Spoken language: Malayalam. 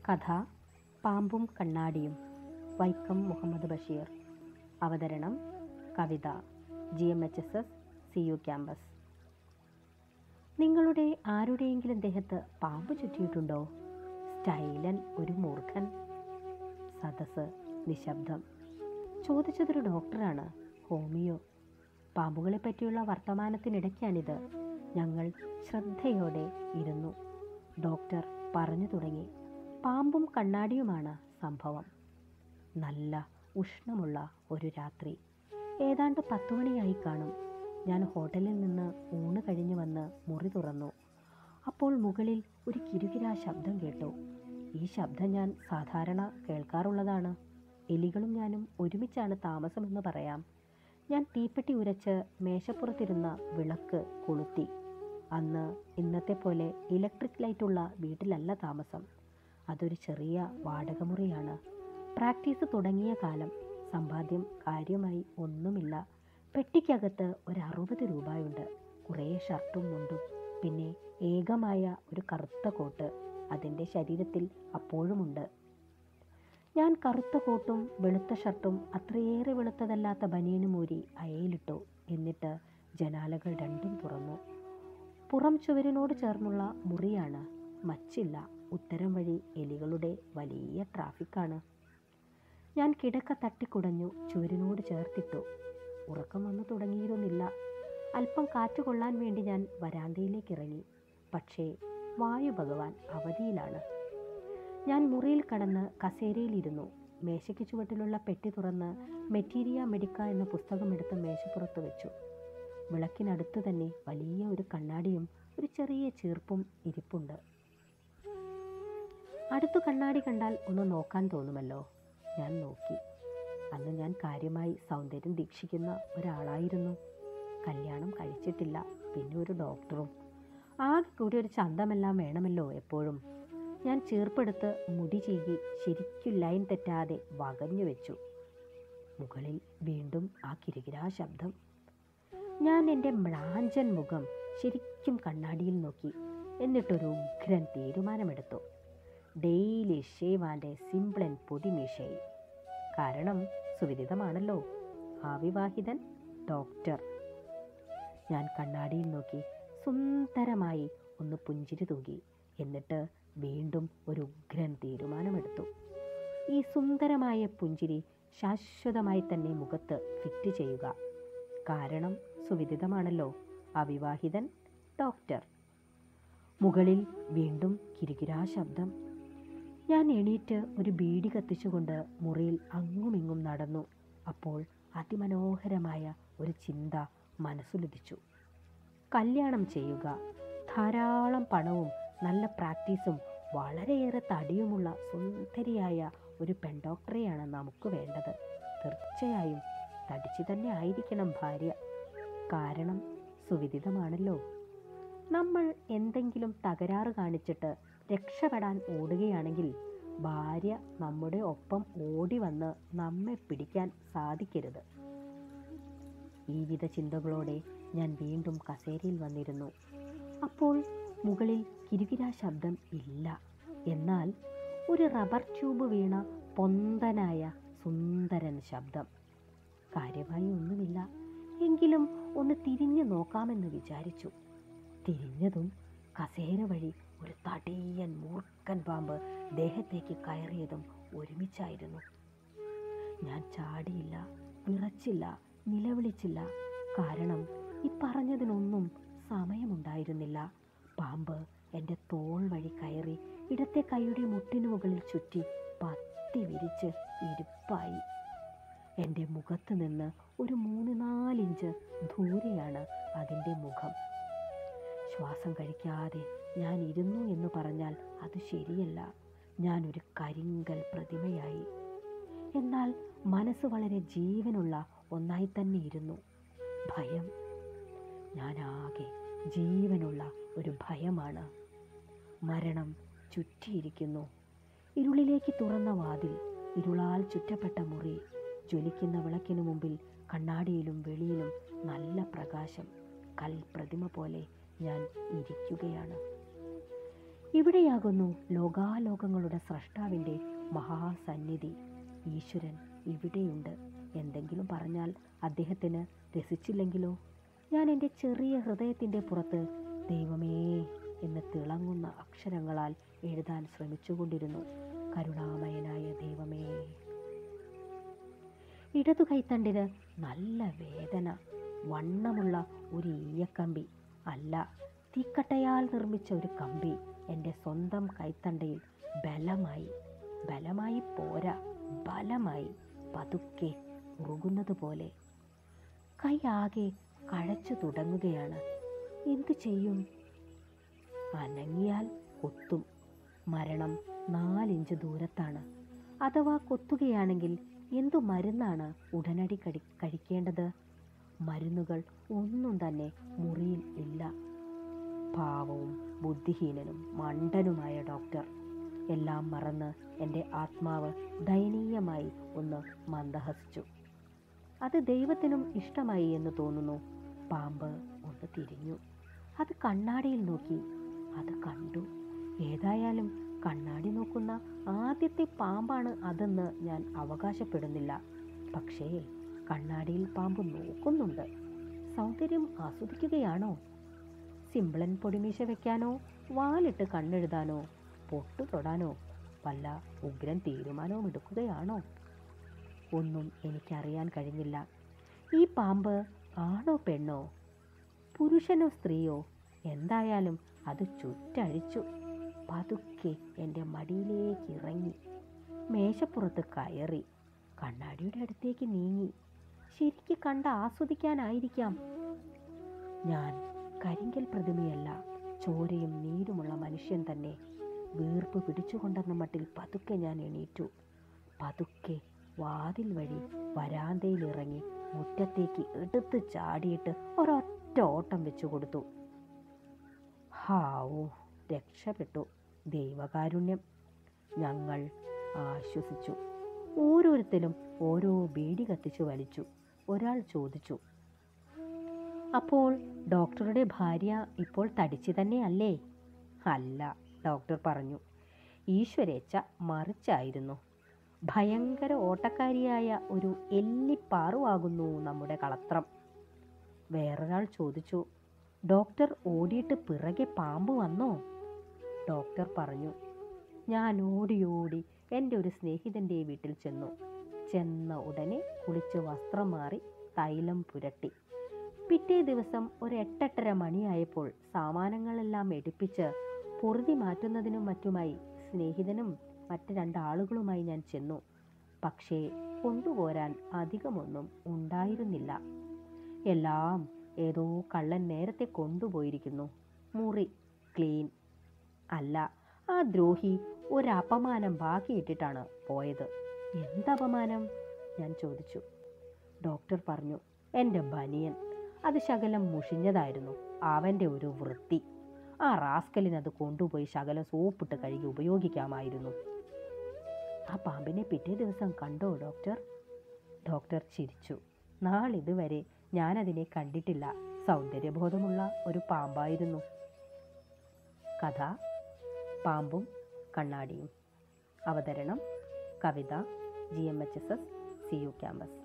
കഥ പാമ്പും കണ്ണാടിയും വൈക്കം മുഹമ്മദ് ബഷീർ അവതരണം Kavitha G M H S S C U campus നിങ്ങളുടെ ആരുടെയെങ്കിലും ദേഹത്ത് പാമ്പ് ചുറ്റിയിട്ടുണ്ടോ സ്റ്റൈലൻ ഒരു മൂർഖൻ സദസ് നിശബ്ദം ചോദിച്ചതൊരു ഡോക്ടറാണ് ഹോമിയോ പാമ്പുകളെ പറ്റിയുള്ള വർത്തമാനത്തിനിടയ്ക്കാണിത് ഞങ്ങൾ ശ്രദ്ധയോടെ ഇരുന്നു ഡോക്ടർ പറഞ്ഞു തുടങ്ങി പാമ്പും കണ്ണാടിയുമാണ് സംഭവം നല്ല ഉഷ്ണമുള്ള ഒരു രാത്രി ഏതാണ്ട് പത്തു മണിയായി കാണും ഞാൻ ഹോട്ടലിൽ നിന്ന് ഊണ് കഴിഞ്ഞ് വന്ന് മുറി തുറന്നു അപ്പോൾ മുകളിൽ ഒരു കിരുകിരാ ശബ്ദം കേട്ടു ഈ ശബ്ദം ഞാൻ സാധാരണ കേൾക്കാറുള്ളതാണ് എലികളും ഞാനും ഒരുമിച്ചാണ് താമസമെന്ന് പറയാം ഞാൻ തീപ്പെട്ടി ഉരച്ച് മേശപ്പുറത്തിരുന്ന വിളക്ക് കൊളുത്തി അന്ന് ഇന്നത്തെ പോലെ ഇലക്ട്രിക് ലൈറ്റുള്ള വീട്ടിലല്ല താമസം അതൊരു ചെറിയ വാടകമുറിയാണ് പ്രാക്ടീസ് തുടങ്ങിയ കാലം സമ്പാദ്യം കാര്യമായി ഒന്നുമില്ല പെട്ടിക്കകത്ത് ഒരു അറുപത് രൂപയുണ്ട് കുറേ ഷർട്ടും മുണ്ടും പിന്നെ ഏകമായ ഒരു കറുത്ത കോട്ട് അതിൻ്റെ ശരീരത്തിൽ അപ്പോഴുമുണ്ട് ഞാൻ കറുത്ത കോട്ടും വെളുത്ത ഷർട്ടും അത്രയേറെ വെളുത്തതല്ലാത്ത ബനിയനും ഊരി അയയിലിട്ടു എന്നിട്ട് ജനാലകൾ രണ്ടും തുറന്നു പുറം ചുവരിനോട് ചേർന്നുള്ള മുറിയാണ് മച്ചില്ല ഉത്തരം വഴി എലികളുടെ വലിയ ട്രാഫിക്കാണ് ഞാൻ കിടക്ക തട്ടിക്കുടഞ്ഞു ചുവരിനോട് ചേർത്തിട്ടു ഉറക്കം വന്നു തുടങ്ങിയിരുന്നില്ല അല്പം കാറ്റ് കൊള്ളാൻ വേണ്ടി ഞാൻ വരാന്തയിലേക്ക് ഇറങ്ങി പക്ഷേ വായു ഭഗവാൻ അവധിയിലാണ് ഞാൻ മുറിയിൽ കടന്ന് കസേരയിലിരുന്നു മേശയ്ക്ക് ചുവട്ടിലുള്ള പെട്ടി തുറന്ന് മെറ്റീരിയ മെഡിക്ക എന്ന പുസ്തകമെടുത്ത് മേശപ്പുറത്ത് വെച്ചു വിളക്കിനടുത്ത് തന്നെ വലിയ ഒരു കണ്ണാടിയും ഒരു ചെറിയ ചീർപ്പും ഇരിപ്പുണ്ട് അടുത്തു കണ്ണാടി കണ്ടാൽ ഒന്ന് നോക്കാൻ തോന്നുമല്ലോ ഞാൻ നോക്കി അന്ന് ഞാൻ കാര്യമായി സൗന്ദര്യം ദീക്ഷിക്കുന്ന ഒരാളായിരുന്നു കല്യാണം കഴിച്ചിട്ടില്ല പിന്നെ ഒരു ഡോക്ടറും ആകെ കൂടി ഒരു ചന്തമെല്ലാം വേണമല്ലോ എപ്പോഴും ഞാൻ ചീർപ്പെടുത്ത് മുടി ചീകി ശരിക്കും ലൈൻ തെറ്റാതെ വകഞ്ഞു വെച്ചു മുകളിൽ വീണ്ടും ആ കിരികിരാ ശബ്ദം ഞാൻ എൻ്റെ മ്ലാഞ്ചൻ മുഖം ശരിക്കും കണ്ണാടിയിൽ നോക്കി എന്നിട്ടൊരു ഉഗ്രൻ തീരുമാനമെടുത്തു ഡെയിലി ഷേവ് ആൻഡ് സിംപ്ലൻ പൊടിമീശയിൽ കാരണം സുവിദിതമാണല്ലോ അവിവാഹിതൻ ഡോക്ടർ ഞാൻ കണ്ണാടിയിൽ നോക്കി സുന്ദരമായി ഒന്ന് പുഞ്ചിരി തൂകി എന്നിട്ട് വീണ്ടും ഒരു ഉഗ്രൻ തീരുമാനമെടുത്തു ഈ സുന്ദരമായ പുഞ്ചിരി ശാശ്വതമായി തന്നെ മുഖത്ത് ഫിറ്റ് ചെയ്യുക കാരണം സുവിദിതമാണല്ലോ അവിവാഹിതൻ ഡോക്ടർ മുകളിൽ വീണ്ടും കിരികിരാ ശബ്ദം ഞാൻ എണീറ്റ് ഒരു ബീഡി കത്തിച്ചുകൊണ്ട് മുറിയിൽ അങ്ങുമിങ്ങും നടന്നു അപ്പോൾ അതിമനോഹരമായ ഒരു ചിന്ത മനസ്സുലതിച്ചു കല്യാണം ചെയ്യുക ധാരാളം പണവും നല്ല പ്രാക്ടീസും വളരെയേറെ തടിയുമുള്ള സുന്ദരിയായ ഒരു പെൺഡോക്ടറെയാണ് നമുക്ക് വേണ്ടത് തീർച്ചയായും തടിച്ചു തന്നെ ആയിരിക്കണം ഭാര്യ കാരണം സുവിദിതമാണല്ലോ നമ്മൾ എന്തെങ്കിലും തകരാറ് കാണിച്ചിട്ട് രക്ഷപ്പെടാൻ ഓടുകയാണെങ്കിൽ ഭാര്യ നമ്മുടെ ഒപ്പം ഓടി വന്ന് നമ്മെ പിടിക്കാൻ സാധിക്കരുത് ഈ വിധ ചിന്തകളോടെ ഞാൻ വീണ്ടും കസേരയിൽ വന്നിരുന്നു അപ്പോൾ മുകളിൽ കിരുകിരാ ശബ്ദം ഇല്ല എന്നാൽ ഒരു റബ്ബർ ട്യൂബ് വീണ പൊന്തനായ സുന്ദരൻ ശബ്ദം കാര്യമായി ഒന്നുമില്ല എങ്കിലും ഒന്ന് തിരിഞ്ഞു നോക്കാമെന്ന് വിചാരിച്ചു തിരിഞ്ഞതും കസേര വഴി ഒരു തടിയൻ മൂർഖൻ പാമ്പ് ദേഹത്തേക്ക് കയറിയതും ഒരുമിച്ചായിരുന്നു ഞാൻ ചാടിയില്ല വിറച്ചില്ല നിലവിളിച്ചില്ല കാരണം ഈ പറഞ്ഞതിനൊന്നും സമയമുണ്ടായിരുന്നില്ല പാമ്പ് എൻ്റെ തോൾ വഴി കയറി ഇടത്തെ കൈയുടെ മുട്ടിനു മുകളിൽ ചുറ്റി പത്തി വിരിച്ച് ഇരിപ്പായി എൻ്റെ മുഖത്ത് നിന്ന് ഒരു മൂന്ന് നാലിഞ്ച് ദൂരെയാണ് അതിൻ്റെ മുഖം ശ്വാസം കഴിക്കാതെ ഞാൻ ഇരുന്നു എന്ന് പറഞ്ഞാൽ അത് ശരിയല്ല ഞാനൊരു കരിങ്കൽ പ്രതിമയായി എന്നാൽ മനസ്സ് വളരെ ജീവനുള്ള ഒന്നായി തന്നെ ഇരുന്നു ഭയം ഞാനാകെ ജീവനുള്ള ഒരു ഭയമാണ് മരണം ചുറ്റിയിരിക്കുന്നു ഇരുളിലേക്ക് തുറന്ന വാതിൽ ഇരുളാൽ ചുറ്റപ്പെട്ട മുറി ജ്വലിക്കുന്ന വിളക്കിനു മുമ്പിൽ കണ്ണാടിയിലും വെളിയിലും നല്ല പ്രകാശം കൽപ്രതിമ പോലെ ഞാൻ ഇരിക്കുകയാണ് ഇവിടെയാകുന്നു ലോകാലോകങ്ങളുടെ സ്രഷ്ടാവിൻ്റെ മഹാസന്നിധി ഈശ്വരൻ ഇവിടെയുണ്ട് എന്തെങ്കിലും പറഞ്ഞാൽ അദ്ദേഹത്തിന് രസിച്ചില്ലെങ്കിലോ ഞാൻ എൻ്റെ ചെറിയ ഹൃദയത്തിൻ്റെ പുറത്ത് ദൈവമേ എന്ന് തിളങ്ങുന്ന അക്ഷരങ്ങളാൽ എഴുതാൻ ശ്രമിച്ചുകൊണ്ടിരുന്നു കരുണാമയനായ ദൈവമേ ഇടതു കൈത്തണ്ടിന് നല്ല വേദന വണ്ണമുള്ള ഒരു ഈയക്കമ്പി അല്ല തീക്കട്ടയാൽ നിർമ്മിച്ച ഒരു കമ്പി എൻ്റെ സ്വന്തം കൈത്തണ്ടയിൽ ബലമായി ബലമായി പോരാ ബലമായി പതുക്കെ ഉറുകുന്നത് പോലെ കൈ ആകെ കഴച്ചു തുടങ്ങുകയാണ് എന്തു ചെയ്യും അനങ്ങിയാൽ കൊത്തും മരണം നാലിഞ്ച് ദൂരത്താണ് അഥവാ കൊത്തുകയാണെങ്കിൽ എന്തു മരുന്നാണ് ഉടനടി കടി കഴിക്കേണ്ടത് മരുന്നുകൾ ഒന്നും തന്നെ മുറിയിൽ ഇല്ല പാവവും ബുദ്ധിഹീനനും മണ്ടനുമായ ഡോക്ടർ എല്ലാം മറന്ന് എൻ്റെ ആത്മാവ് ദയനീയമായി ഒന്ന് മന്ദഹസിച്ചു അത് ദൈവത്തിനും ഇഷ്ടമായി എന്ന് തോന്നുന്നു പാമ്പ് ഒന്ന് തിരിഞ്ഞു അത് കണ്ണാടിയിൽ നോക്കി അത് കണ്ടു ഏതായാലും കണ്ണാടി നോക്കുന്ന ആദ്യത്തെ പാമ്പാണ് അതെന്ന് ഞാൻ അവകാശപ്പെടുന്നില്ല പക്ഷേ കണ്ണാടിയിൽ പാമ്പ് നോക്കുന്നുണ്ട് സൗന്ദര്യം ആസ്വദിക്കുകയാണോ സിമ്പിളൻ പൊടിമീശ വെക്കാനോ വാലിട്ട് കണ്ണെഴുതാനോ പൊട്ടു തൊടാനോ വല്ല ഉഗ്രൻ തീരുമാനവും എടുക്കുകയാണോ ഒന്നും എനിക്കറിയാൻ കഴിഞ്ഞില്ല ഈ പാമ്പ് ആണോ പെണ്ണോ പുരുഷനോ സ്ത്രീയോ എന്തായാലും അത് ചുറ്റഴിച്ചു പതുക്കെ എൻ്റെ മടിയിലേക്ക് ഇറങ്ങി മേശപ്പുറത്ത് കയറി കണ്ണാടിയുടെ അടുത്തേക്ക് നീങ്ങി ശരിക്ക് കണ്ട് ആസ്വദിക്കാനായിരിക്കാം ഞാൻ കരിങ്കൽ പ്രതിമയല്ല ചോരയും നീരുമുള്ള മനുഷ്യൻ തന്നെ വീർപ്പ് പിടിച്ചുകൊണ്ടെന്ന മട്ടിൽ പതുക്കെ ഞാൻ എണീറ്റു പതുക്കെ വാതിൽ വഴി വരാന്തയിലിറങ്ങി മുറ്റത്തേക്ക് എടുത്ത് ചാടിയിട്ട് ഒരൊറ്റ ഓട്ടം വെച്ചു കൊടുത്തു ഹാവൂ രക്ഷപ്പെട്ടു ദൈവകാരുണ്യം ഞങ്ങൾ ആശ്വസിച്ചു ഓരോരുത്തരും ഓരോ ബീഡി കത്തിച്ചു വലിച്ചു ഒരാൾ ചോദിച്ചു അപ്പോൾ ഡോക്ടറുടെ ഭാര്യ ഇപ്പോൾ തടിച്ചു തന്നെയല്ലേ അല്ല ഡോക്ടർ പറഞ്ഞു ഈശ്വരേച്ഛ മറിച്ചായിരുന്നു ഭയങ്കര ഓട്ടക്കാരിയായ ഒരു എല്ലിപ്പാറുവാകുന്നു നമ്മുടെ കളത്രം വേറൊരാൾ ചോദിച്ചു ഡോക്ടർ ഓടിയിട്ട് പിറകെ പാമ്പ് വന്നോ ഡോക്ടർ പറഞ്ഞു ഞാൻ ഓടി ഓടി എൻ്റെ ഒരു സ്നേഹിതൻ്റെ വീട്ടിൽ ചെന്നു ചെന്ന ഉടനെ കുളിച്ച് വസ്ത്രം മാറി തൈലം പുരട്ടി പിറ്റേ ദിവസം ഒരു എട്ടെട്ടര മണിയായപ്പോൾ സാമാനങ്ങളെല്ലാം എടുപ്പിച്ച് പൊറുതി മാറ്റുന്നതിനും മറ്റുമായി സ്നേഹിതനും മറ്റ് രണ്ടാളുകളുമായി ഞാൻ ചെന്നു പക്ഷേ കൊണ്ടുപോരാൻ അധികമൊന്നും ഉണ്ടായിരുന്നില്ല എല്ലാം ഏതോ കള്ളൻ നേരത്തെ കൊണ്ടുപോയിരിക്കുന്നു മുറി ക്ലീൻ അല്ല ആ ദ്രോഹി ഒരപമാനം ബാക്കിയിട്ടിട്ടാണ് പോയത് എന്തപമാനം ഞാൻ ചോദിച്ചു ഡോക്ടർ പറഞ്ഞു എൻ്റെ ബനിയൻ അത് ശകലം മുഷിഞ്ഞതായിരുന്നു അവൻ്റെ ഒരു വൃത്തി ആ റാസ്കലിന് അത് കൊണ്ടുപോയി ശകലം സോപ്പിട്ട് കഴുകി ഉപയോഗിക്കാമായിരുന്നു ആ പാമ്പിനെ പിറ്റേ ദിവസം കണ്ടോ ഡോക്ടർ ഡോക്ടർ ചിരിച്ചു നാളിതുവരെ ഞാനതിനെ കണ്ടിട്ടില്ല സൗന്ദര്യബോധമുള്ള ഒരു പാമ്പായിരുന്നു കഥ പാമ്പും കണ്ണാടിയും അവതരണം Kavitha G M H S S C U campus